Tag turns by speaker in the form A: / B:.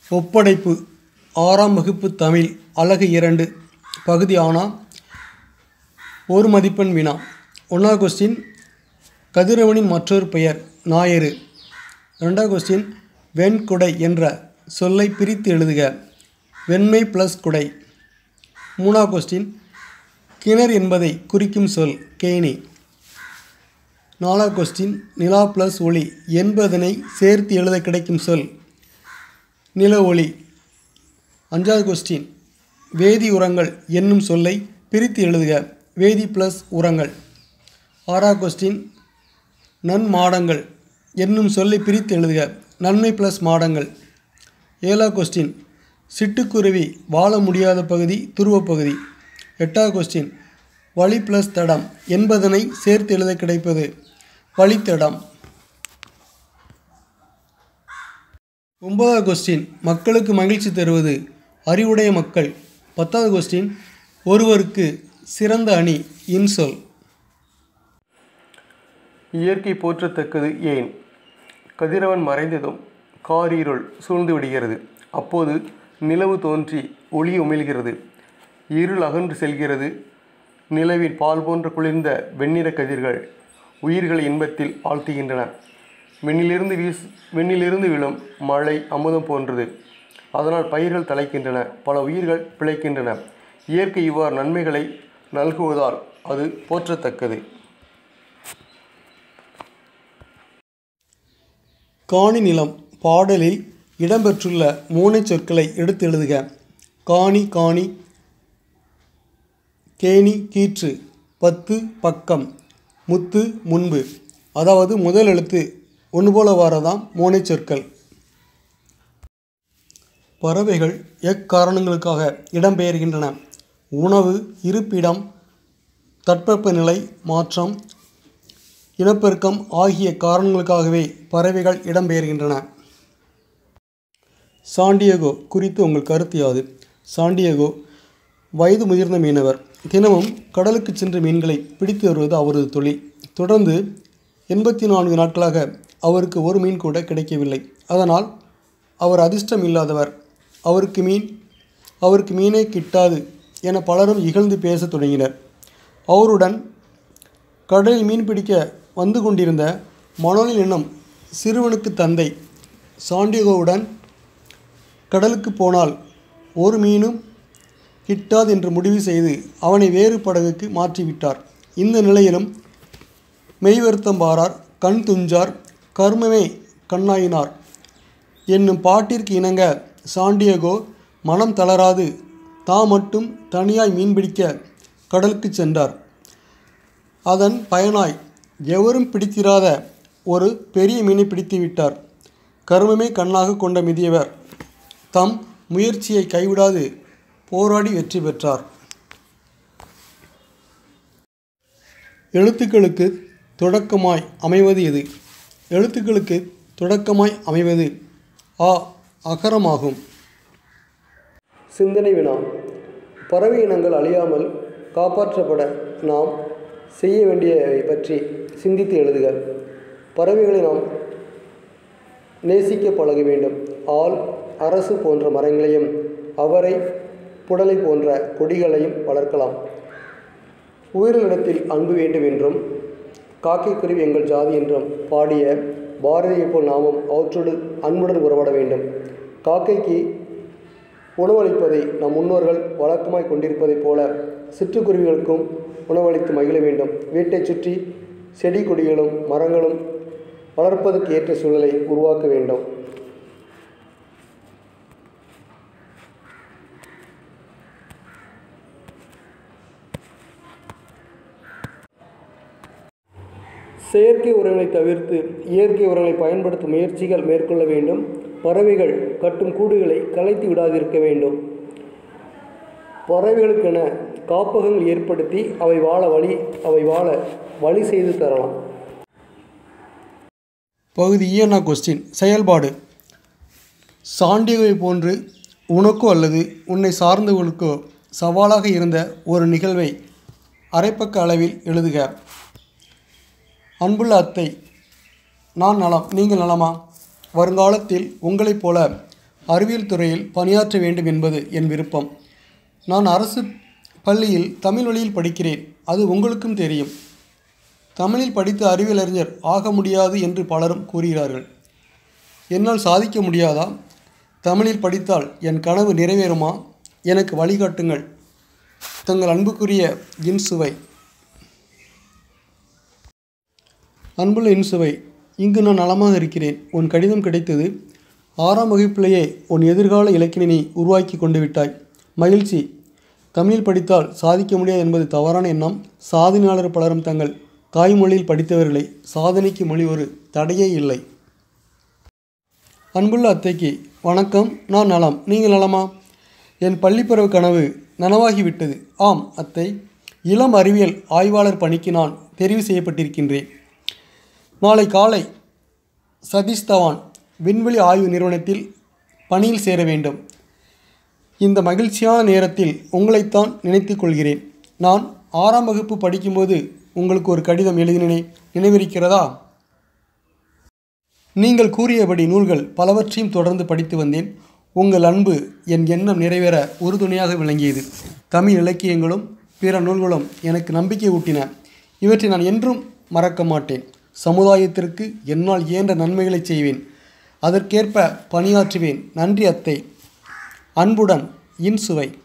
A: ஒப்படைப்பு ஆறாம் வகுப்பு தமிழ் அலகு இரண்டு பகுதி ஆனா ஒரு மதிப்பெண் வினா ஒன்றாவது கொஸ்டின் கதிரவனின் மற்றொரு பெயர் ஞாயிறு ரெண்டாவது கொஸ்டின் வெண்குடை என்ற சொல்லை பிரித்து எழுதுக வெண்மை ப்ளஸ் குடை மூணாவது கொஸ்டின் கிணறு என்பதை குறிக்கும் சொல் கேணி நாலாவது கொஸ்டின் நிலா ப்ளஸ் ஒளி என்பதனை சேர்த்து எழுத கிடைக்கும் சொல் நில ஒளி அஞ்சாவது கொஸ்டின் வேதி உரங்கள் என்னும் சொல்லை பிரித்து எழுதுக வேதி ப்ளஸ் உரங்கள் ஆறாவது கொஸ்டின் நன்மாடங்கள் என்னும் சொல்லை பிரித்து எழுதுக நன்மை ப்ளஸ் மாடங்கள் ஏழாவது கொஸ்டின் சிட்டுக்குருவி வாழ முடியாத பகுதி துருவப்பகுதி எட்டாவது கொஸ்டின் வழி ப்ளஸ் தடம் என்பதனை சேர்த்து எழுத கிடைப்பது வழித்தடம் ஒன்பதாவது கொஸ்டின் மக்களுக்கு மகிழ்ச்சி தருவது அறிவுடைய மக்கள் பத்தாவது கொஸ்டின் ஒருவருக்கு சிறந்த அணி இன்சொல்
B: இயற்கை போற்றத்தக்கது ஏன் கதிரவன் மறைந்ததும் காரிருள் சூழ்ந்து விடுகிறது அப்போது நிலவு தோன்றி ஒளி உமிழ்கிறது இருள் அகன்று செல்கிறது நிலவின் பால் போன்ற குளிர்ந்த வெண்ணிற கதிர்கள் உயிர்களை இன்பத்தில் ஆழ்த்துகின்றன விண்ணிலிருந்து வீஸ் விண்ணிலிருந்து விழும் மழை அமுதம் போன்றது அதனால் பயிர்கள் தலைக்கின்றன பல உயிர்கள் பிழைக்கின்றன இயற்கை இவ்வாறு நன்மைகளை நல்குவதால் அது போற்றத்தக்கது
A: காணி நிலம் பாடலில் இடம்பெற்றுள்ள மூனைச் சொற்களை எடுத்து எழுதுக காணி காணி கேணி கீற்று பத்து பக்கம் முத்து முன்பு அதாவது முதல் எழுத்து ஒன்று போல வாரதாம் மூனைச் சொற்கள் பறவைகள் எக்காரணங்களுக்காக இடம்பெயர்கின்றன உணவு இருப்பிடம் தட்பவெப்பநிலை மாற்றம் இனப்பெருக்கம் ஆகிய காரணங்களுக்காகவே பறவைகள் இடம்பெயர்கின்றன சாண்டியகோ குறித்து உங்கள் கருத்து யாது சாண்டியகோ வயது முதிர்ந்த மீனவர் தினமும் கடலுக்கு சென்று மீன்களை பிடித்து வருவது அவரது தொழில் தொடர்ந்து எண்பத்தி நான்கு நாட்களாக அவருக்கு ஒரு மீன் கூட கிடைக்கவில்லை அதனால் அவர் அதிர்ஷ்டம் இல்லாதவர் அவருக்கு மீன் அவருக்கு மீனே கிட்டாது என பலரும் இகழ்ந்து பேசத் தொடங்கினர் அவருடன் கடலில் மீன் பிடிக்க வந்து கொண்டிருந்த மணோலின் என்னும் சிறுவனுக்கு தந்தை சாண்டியகோவுடன் கடலுக்கு போனால் ஒரு மீனும் கிட்டாது என்று முடிவு செய்து அவனை வேறு படகுக்கு மாற்றிவிட்டார் இந்த நிலையிலும் மெய் வருத்தம் பாரார் கண் துஞ்சார் கர்மமே கண்ணாயினார் என்னும் பாட்டிற்கு இணங்க சாண்டியகோ மனம் தளராது தான் மட்டும் தனியாய் மீன்பிடிக்க கடலுக்கு சென்றார் அதன் பயனாய் எவரும் பிடித்திராத ஒரு பெரிய மீனை பிடித்து விட்டார் கர்மமே கண்ணாக கொண்ட மிதியவர் தம் முயற்சியை கைவிடாது போராடி வெற்றி பெற்றார் எழுத்துக்களுக்கு தொடக்கமாய் அமைவது எது எழுத்துக்களுக்கு தொடக்கமாய் அமைவது ஆ அகரமாகும்
B: சிந்தனை வினா பறவை இனங்கள் அழியாமல் காப்பாற்றப்பட நாம் செய்ய வேண்டியவை பற்றி சிந்தித்து எழுதுக பறவைகளை நாம் நேசிக்க பழக வேண்டும் ஆள் அரசு போன்ற மரங்களையும் அவரை புடலை போன்ற கொடிகளையும் வளர்க்கலாம் உயிரினிடத்தில் அன்பு வேண்டும் என்றும் காக்கை குருவி எங்கள் ஜாதி என்றும் பாடிய பாரதியை போல் நாமும் அவற்றோடு அன்புடன் உறவாட வேண்டும் காக்கைக்கு உணவளிப்பதை நம் முன்னோர்கள் வழக்கமாய் கொண்டிருப்பதைப் போல சிற்றுக்குருவிகளுக்கும் உணவளித்து மகிழ வேண்டும் வீட்டைச் சுற்றி செடி கொடிகளும் மரங்களும் வளர்ப்பதற்கு ஏற்ற சூழலை உருவாக்க வேண்டும் செயற்கை உரங்களை தவிர்த்து இயற்கை உரங்களை பயன்படுத்தும் முயற்சிகள் மேற்கொள்ள வேண்டும் பறவைகள் கட்டும் கூடுகளை கலைத்து விடாதிருக்க வேண்டும் பறவைகளுக்கென காப்பகங்கள் ஏற்படுத்தி அவை வாழ வழி அவை வாழ வழி செய்து தரலாம்
A: பகுதி இயனா கொஸ்டின் செயல்பாடு சாண்டியவை போன்று உனக்கோ அல்லது உன்னை சார்ந்தவர்களுக்கோ சவாலாக இருந்த ஒரு நிகழ்வை அரைப்பக்க அளவில் எழுதுக அன்புள்ள அத்தை நான் நலம் நீங்கள் நலமா வருங்காலத்தில் உங்களைப் போல அறிவியல் துறையில் பணியாற்ற வேண்டும் என்பது என் விருப்பம் நான் அரசு பள்ளியில் தமிழ் வழியில் படிக்கிறேன் அது உங்களுக்கும் தெரியும் தமிழில் படித்த அறிவியல் அறிஞர் ஆக முடியாது என்று பலரும் கூறுகிறார்கள் என்னால் சாதிக்க முடியாதா தமிழில் படித்தால் என் கனவு நிறைவேறுமா எனக்கு வழிகாட்டுங்கள் தங்கள் அன்புக்குரிய இன்சுவை அன்புள்ள இன்சுவை இங்கு நான் நலமாக இருக்கிறேன் உன் கடிதம் கிடைத்தது ஆறாம் வகுப்பிலேயே உன் எதிர்கால இலக்கினை நீ உருவாக்கி கொண்டு விட்டாய் மகிழ்ச்சி தமிழில் படித்தால் சாதிக்க முடியாது என்பது தவறான எண்ணம் சாதனையாளர் பலரும் தங்கள் தாய்மொழியில் படித்தவர்களை சாதனைக்கு மொழி ஒரு தடையே இல்லை அன்புள்ள அத்தைக்கு வணக்கம் நான் நலம் நீங்கள் நலமா என் பள்ளிப்பருவ கனவு நனவாகிவிட்டது ஆம் அத்தை இளம் அறிவியல் ஆய்வாளர் பணிக்கு நான் தெரிவு செய்யப்பட்டிருக்கின்றேன் நாளை காலை சதீஷ் தவான் விண்வெளி ஆய்வு நிறுவனத்தில் பணியில் சேர வேண்டும் இந்த மகிழ்ச்சியான நேரத்தில் உங்களைத்தான் நினைத்துக் கொள்கிறேன் நான் ஆறாம் வகுப்பு படிக்கும்போது உங்களுக்கு ஒரு கடிதம் எழுதினேனே நினைவிருக்கிறதா நீங்கள் கூறியபடி நூல்கள் பலவற்றையும் தொடர்ந்து படித்து வந்தேன் உங்கள் அன்பு என் எண்ணம் நிறைவேற உறுதுணையாக விளங்கியது தமிழ் இலக்கியங்களும் பிற நூல்களும் எனக்கு நம்பிக்கை ஊட்டின இவற்றை நான் என்றும் மறக்க மாட்டேன் சமுதாயத்திற்கு என்னால் இயன்ற நன்மைகளை செய்வேன் அதற்கேற்ப பணியாற்றுவேன் நன்றி அத்தை அன்புடன் இன்சுவை